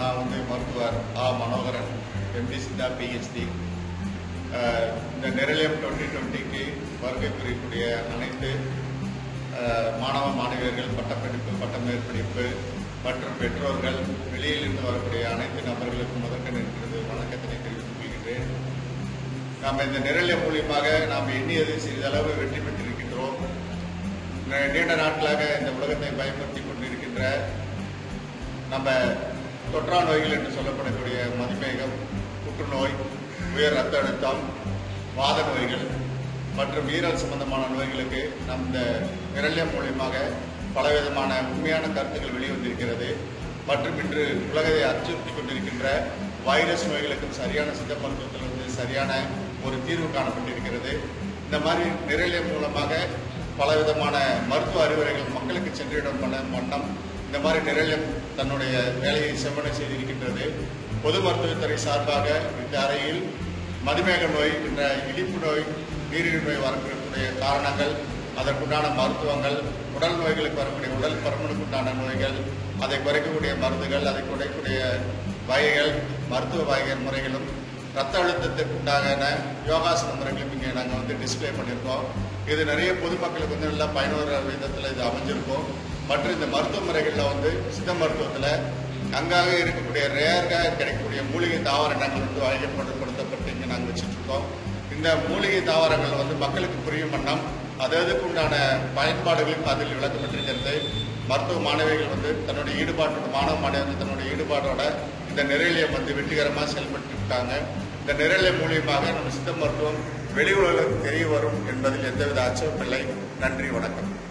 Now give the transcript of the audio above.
நான் வந்து மருத்துவர் ஆ மனோகரன் எம்டி சித்தா பிஹெச்டி இந்த நெரலியம் டுவெண்ட்டி டுவெண்ட்டிக்கு வருகை புரியக்கூடிய அனைத்து அஹ், மாணவ மாணவியர்கள் பட்டப்படிப்பு பட்டமேற்படிப்பு மற்றும் பெற்றோர்கள் வெளியிலிருந்து வரக்கூடிய அனைத்து நபர்களுக்கும் முதற்க நிற்கிறது வணக்கத்தினை தெரிவித்துக் கொள்கின்றேன் நாம் இந்த நிரலியம் மூலியமாக நாம் எண்ணியது சிறிதளவு வெற்றி பெற்றிருக்கின்றோம் ந- நீண்ட நாட்களாக இந்த உலகத்தை பயன்படுத்தி கொண்டிருக்கின்ற நம்ம தொற்றா நோய்கள் என்று சொல்லப்படக்கூடிய மதுமேகம் புற்றுநோய் உயர் ரத்த அழுத்தம் வாத நோய்கள் மற்றும் ஈரல் சம்பந்தமான நோய்களுக்கு நம் இந்த நிரலியம் மூலியமாக பலவிதமான உண்மையான கருத்துக்கள் வெளிவந்திருக்கிறது மற்றும் இன்று உலகத்தை அச்சுறுத்தி கொண்டிருக்கின்ற வைரஸ் நோய்களுக்கும் சரியான சித்த மருத்துவத்தில் வந்து சரியான ஒரு தீர்வு காணப்பட்டிருக்கிறது இந்த மாதிரி நிரலியம் மூலமாக பலவிதமான மருத்துவ அறிவுரைகள் மக்களுக்கு சென்றிடும் பண்ண வண்ணம் இந்த மாதிரி நிரலியம் தன்னுடைய வேலையை செவ்வனை செய்திருக்கின்றது பொது மருத்துவத்துறை சார்பாக இந்த அறையில் மதுமேக நோய் என்ற இழிப்பு நோய் நீரிழிவு நோய் வரக்கூடிய காரணங்கள் அதற்குண்டான மருத்துவங்கள் உடல் நோய்களுக்கு வரக்கூடிய உடல் பருமனுக்கு உண்டான நோய்கள் அதை குறைக்கக்கூடிய மருந்துகள் அதை குறைக்கக்கூடிய வகைகள் மருத்துவ வகைகள் முறைகளும் ரத்த அழுத்தத்திற்கு உண்டான யோகாசன முறைகளும் இங்கே நாங்கள் வந்து டிஸ்ப்ளே பண்ணியிருக்கோம் இது நிறைய பொதுமக்களுக்கு வந்து நல்ல பயனுள்ள விதத்தில் இது அமைஞ்சிருக்கும் மற்றும் இந்த மருத்துவ முறைகளில் வந்து சித்த மருத்துவத்தில் அங்காக இருக்கக்கூடிய ரேராக கிடைக்கக்கூடிய மூலிகை தாவரங்கள் வந்து வகைப்படுத்தப்பட்டு இங்கே நாங்கள் வச்சுட்டு இருக்கோம் இந்த மூலிகை தாவரங்கள் வந்து மக்களுக்கு புரியும் வண்ணம் அது அதுக்கு உண்டான பயன்பாடுகளும் அதில் விளக்கப்பட்டிருக்கிறது மருத்துவ மாணவிகள் வந்து தன்னுடைய ஈடுபாட்டோட மாணவ மாணவிகள் தன்னுடைய ஈடுபாட்டோட இந்த நிரலியம் வந்து வெற்றிகரமாக செயல்பட்டு இருக்காங்க இந்த நிரலியம் மூலியமாக நம்ம சித்த மருத்துவம் வெளி உலகிற்கு தெரிய வரும் என்பதில் எந்தவித அச்சமும் இல்லை நன்றி வணக்கம்